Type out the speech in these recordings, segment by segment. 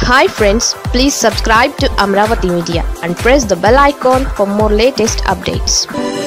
hi friends please subscribe to Amaravati media and press the bell icon for more latest updates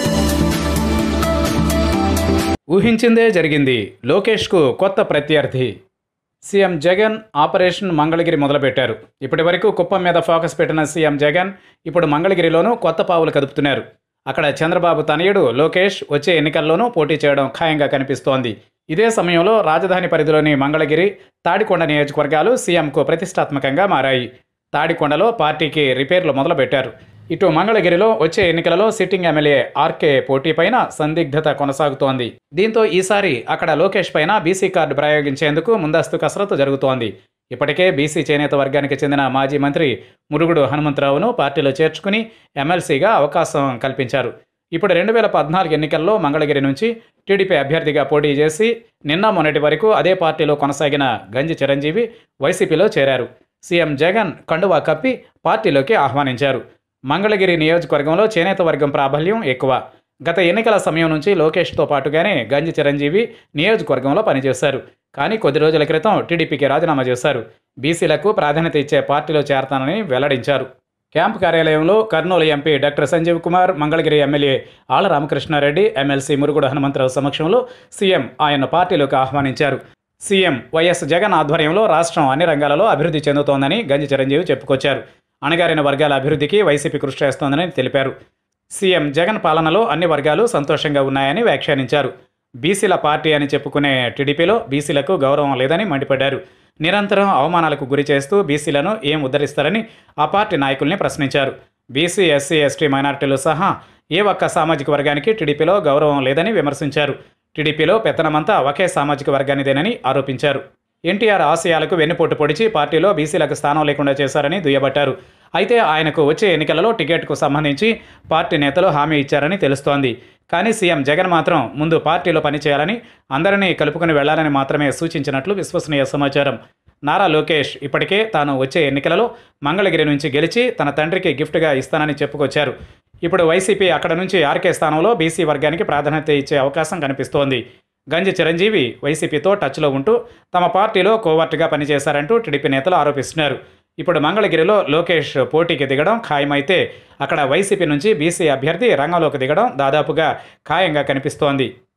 ఊహించిందే జరిగింది లోకేష్కు కొత్త ప్రత్యర్థి సీఎం జగన్ ఆపరేషన్ మంగళగిరి మొదలుపెట్టారు ఇప్పటి వరకు కుప్పం మీద ఫోకస్ పెట్టిన సీఎం జగన్ ఇప్పుడు మంగళగిరిలోనూ కొత్త పావులు కదుపుతున్నారు అక్కడ చంద్రబాబు తనయుడు లోకేష్ వచ్చే ఎన్నికల్లోనూ పోటీ చేయడం ఖాయంగా కనిపిస్తోంది ఇదే సమయంలో రాజధాని పరిధిలోని మంగళగిరి తాడికొండ నియోజకవర్గాలు సీఎంకు ప్రతిష్టాత్మకంగా మారాయి తాడికొండలో పార్టీకి రిపేర్లు మొదలుపెట్టారు ఇటు మంగళగిరిలో వచ్చే ఎన్నికలలో సిట్టింగ్ ఎమ్మెల్యే ఆర్కే పోటీ పైన సందిగ్ధత కొనసాగుతోంది దీంతో ఈసారి అక్కడ లోకేష్ పైన బీసీ కార్డు ప్రయోగించేందుకు ముందస్తు కసరత్తు జరుగుతోంది ఇప్పటికే బీసీ చేనేత వర్గానికి చెందిన మాజీ మంత్రి మురుగుడు హనుమంతరావును పార్టీలో చేర్చుకుని ఎమ్మెల్సీగా అవకాశం కల్పించారు ఇప్పుడు రెండు వేల పద్నాలుగు ఎన్నికల్లో మంగళగిరి నుంచి టీడీపీ అభ్యర్థిగా పోటీ చేసి నిన్న మొన్నటి వరకు అదే పార్టీలో కొనసాగిన గంజి చిరంజీవి వైసీపీలో చేరారు సీఎం జగన్ కండువా కప్పి పార్టీలోకి ఆహ్వానించారు మంగళగిరి నియోజకవర్గంలో చేనేత వర్గం ప్రాబల్యం ఎక్కువ గత ఎన్నికల సమయం నుంచి లోకేష్తో పాటుగానే గంజి చిరంజీవి నియోజకవర్గంలో పనిచేశారు కానీ కొద్ది రోజుల క్రితం టీడీపీకి రాజీనామా చేశారు బీసీలకు ప్రాధాన్యత ఇచ్చే పార్టీలో చేరతానని వెల్లడించారు క్యాంపు కార్యాలయంలో Kurnool MP doctor Sanjeev Kumar Mangalagiri MLA Alla Ramakrishnareddy MLC Murugudu Hanumantharao సమక్షంలో సీఎం ఆయన పార్టీలోకి ఆహ్వానించారు సీఎం వైఎస్ జగన్ ఆధ్వర్యంలో రాష్ట్రం అన్ని రంగాలలో అభివృద్ధి చెందుతోందని గంజి చిరంజీవి చెప్పుకొచ్చారు అణగారిన వర్గాల అభివృద్ధికి వైసీపీ కృషి చేస్తోందని తెలిపారు సీఎం జగన్ పాలనలో అన్ని వర్గాలు సంతోషంగా ఉన్నాయని వ్యాఖ్యానించారు బీసీల పార్టీ అని చెప్పుకునే టీడీపీలో బీసీలకు గౌరవం లేదని మండిపడ్డారు నిరంతరం అవమానాలకు గురి చేస్తూ బీసీలను ఏం ఉద్ధరిస్తారని ఆ పార్టీ నాయకుల్ని ప్రశ్నించారు బీసీ ఎస్సీ ఎస్టీ మైనార్టీలు సహా ఏ ఒక్క సామాజిక వర్గానికి టీడీపీలో గౌరవం లేదని విమర్శించారు టీడీపీలో పెత్తనమంతా ఒకే సామాజిక వర్గానిదేనని ఆరోపించారు ఎన్టీఆర్ ఆశయాలకు వెన్నుపోటు పొడిచి పార్టీలో బీసీలకు స్థానం లేకుండా చేశారని దుయ్యబట్టారు అయితే ఆయనకు వచ్చే ఎన్నికలలో టికెట్కు సంబంధించి పార్టీ నేతలు హామీ ఇచ్చారని తెలుస్తోంది కానీ సీఎం జగన్ మాత్రం ముందు పార్టీలో పనిచేయాలని అందరినీ కలుపుకుని వెళ్లాలని మాత్రమే సూచించినట్లు విశ్వసనీయ సమాచారం నారా లోకేష్ ఇప్పటికే తాను వచ్చే ఎన్నికలలో మంగళగిరి నుంచి గెలిచి తన తండ్రికి గిఫ్ట్గా ఇస్తానని చెప్పుకొచ్చారు ఇప్పుడు వైసీపీ అక్కడ నుంచి ఆర్కే స్థానంలో బీసీ వర్గానికి ప్రాధాన్యత ఇచ్చే అవకాశం కనిపిస్తోంది గంజి చిరంజీవి వైసీపీతో టచ్లో ఉంటూ తమ పార్టీలో కోవర్ట్గా పనిచేశారంటూ టీడీపీ నేతలు ఆరోపిస్తున్నారు ఇప్పుడు మంగళగిరిలో లోకేష్ పోటీకి దిగడం ఖాయమైతే అక్కడ వైసీపీ నుంచి బీసీ అభ్యర్థి రంగంలోకి దిగడం దాదాపుగా ఖాయంగా కనిపిస్తోంది